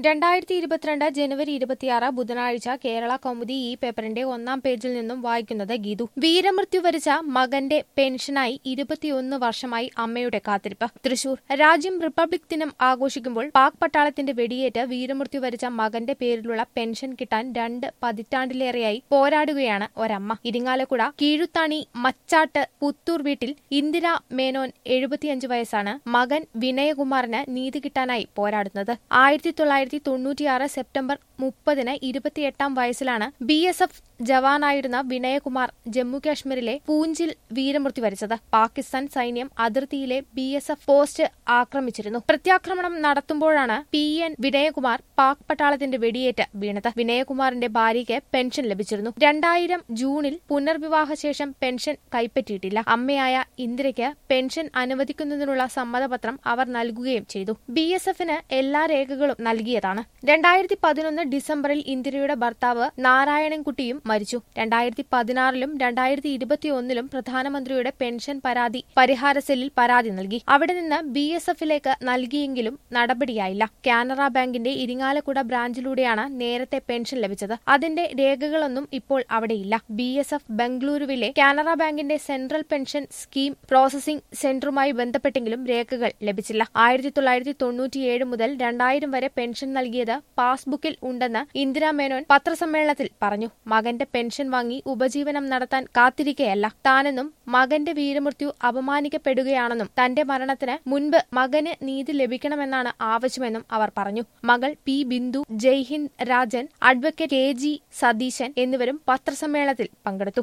രണ്ടായിരത്തി ഇരുപത്തിരണ്ട് ജനുവരി ഇരുപത്തിയാറ് ബുധനാഴ്ച കേരള കൗമുദി ഈ പേപ്പറിന്റെ ഒന്നാം പേജിൽ നിന്നും വായിക്കുന്നത് ഗീതു വീരമൃത്യു വരിച്ച മകന്റെ പെൻഷനായി ഇരുപത്തിയൊന്ന് വർഷമായി അമ്മയുടെ കാത്തിരിപ്പ് തൃശൂർ രാജ്യം റിപ്പബ്ലിക് ദിനം ആഘോഷിക്കുമ്പോൾ പാക് പട്ടാളത്തിന്റെ വെടിയേറ്റ് വീരമൃത്യു വരിച്ച മകന്റെ പേരിലുള്ള പെൻഷൻ കിട്ടാൻ രണ്ട് പതിറ്റാണ്ടിലേറെയായി പോരാടുകയാണ് ഒരമ്മ ഇരിങ്ങാലക്കുട കീഴുത്താണി മച്ചാട്ട് പുത്തൂർ വീട്ടിൽ ഇന്ദിര മേനോൻ എഴുപത്തിയഞ്ച് വയസ്സാണ് മകൻ വിനയകുമാറിന് നീതി കിട്ടാനായി പോരാടുന്നത് ആയിരത്തി തൊള്ളായിരത്തി തൊണ്ണൂറ്റിയാറ് സെപ്റ്റംബർ മുപ്പതിന് ഇരുപത്തിയെട്ടാം വയസ്സിലാണ് ബി എസ് എഫ് ജവാനായിരുന്ന വിനയകുമാർ ജമ്മുകാശ്മീരിലെ പൂഞ്ചിൽ വീരമൃത്യു വരിച്ചത് പാകിസ്ഥാൻ സൈന്യം അതിർത്തിയിലെ ബി എസ് എഫ് പോസ്റ്റ് ആക്രമിച്ചിരുന്നു പ്രത്യാക്രമണം നടത്തുമ്പോഴാണ് പി എൻ വിനയകുമാർ പാക് പട്ടാളത്തിന്റെ വെടിയേറ്റ് വീണത് വിനയകുമാറിന്റെ ഭാര്യയ്ക്ക് പെൻഷൻ ലഭിച്ചിരുന്നു രണ്ടായിരം ജൂണിൽ പുനർവിവാഹ ശേഷം പെൻഷൻ കൈപ്പറ്റിയിട്ടില്ല അമ്മയായ ഇന്ദിരയ്ക്ക് പെൻഷൻ അനുവദിക്കുന്നതിനുള്ള സമ്മതപത്രം അവർ നൽകുകയും ചെയ്തു ബി എസ് എഫിന് എല്ലാ രേഖകളും നൽകിയതാണ് രണ്ടായിരത്തി പതിനൊന്ന് ഡിസംബറിൽ ഇന്ദിരയുടെ ഭർത്താവ് നാരായണൻകുട്ടിയും മരിച്ചു രണ്ടായിരത്തി പതിനാറിലും രണ്ടായിരത്തി ഇരുപത്തിയൊന്നിലും പ്രധാനമന്ത്രിയുടെ പെൻഷൻ പരാതി പരിഹാര സെല്ലിൽ പരാതി നൽകി അവിടെ നിന്ന് ബി എസ് എഫിലേക്ക് നൽകിയെങ്കിലും നടപടിയായില്ല കാനറ ബാങ്കിന്റെ ഇരിങ്ങാലക്കുട ബ്രാഞ്ചിലൂടെയാണ് നേരത്തെ പെൻഷൻ ലഭിച്ചത് അതിന്റെ രേഖകളൊന്നും ഇപ്പോൾ അവിടെയില്ല ബി എസ് എഫ് ബംഗളൂരുവിലെ കാനറ ബാങ്കിന്റെ സെൻട്രൽ പെൻഷൻ സ്കീം പ്രോസസിംഗ് സെന്ററുമായി ബന്ധപ്പെട്ടെങ്കിലും രേഖകൾ ലഭിച്ചില്ല ആയിരത്തി തൊള്ളായിരത്തി തൊണ്ണൂറ്റിയേഴ് മുതൽ രണ്ടായിരം വരെ പെൻഷൻ നൽകിയത് പാസ്ബുക്കിൽ ഉണ്ടെന്ന് ഇന്ദിരാ മേനോൻ പത്രസമ്മേളനത്തിൽ പറഞ്ഞു മകന്റെ പെൻഷൻ വാങ്ങി ഉപജീവനം നടത്താൻ കാത്തിരിക്കയല്ല താനെന്നും മകന്റെ വീരമൃത്യു അപമാനിക്കപ്പെടുകയാണെന്നും തന്റെ മരണത്തിന് മുൻപ് മകന് നീതി ലഭിക്കണമെന്നാണ് ആവശ്യമെന്നും അവർ പറഞ്ഞു മകൾ P Bindu Jaihind Rajan advocate K G Satheesan എന്നിവരും പത്രസമ്മേളനത്തിൽ പങ്കെടുത്തു